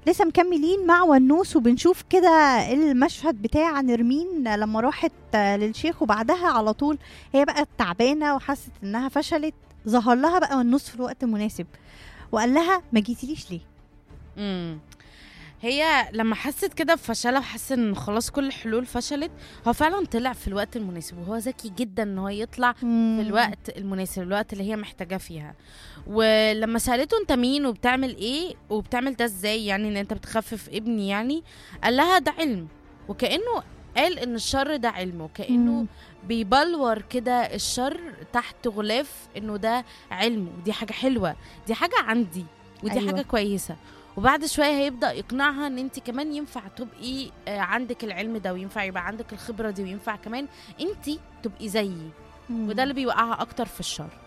لسه مكملين مع ونوس وبنشوف كده المشهد بتاع نرمين لما راحت للشيخ وبعدها على طول هي بقى تعبانه وحست انها فشلت ظهر لها بقى ونوس في الوقت المناسب وقال لها ما جيتيليش ليه امم هي لما حست كده بفشلها وحست ان خلاص كل الحلول فشلت هو فعلا طلع في الوقت المناسب وهو ذكي جدا ان هو يطلع في الوقت المناسب الوقت اللي هي محتاجاه فيها ولما سالته انت مين وبتعمل ايه وبتعمل ده ازاي يعني ان انت بتخفف ابني يعني قال لها ده علم وكانه قال ان الشر ده علم وكانه مم. بيبلور كده الشر تحت غلاف انه ده علم ودي حاجه حلوه دي حاجه عندي ودي أيوة. أيوة. حاجه كويسه وبعد شويه هيبدا يقنعها ان انت كمان ينفع تبقي آه، عندك العلم ده وينفع يبقى عندك الخبره دي وينفع كمان انت تبقي زيي مم. وده اللي بيوقعها اكتر في الشر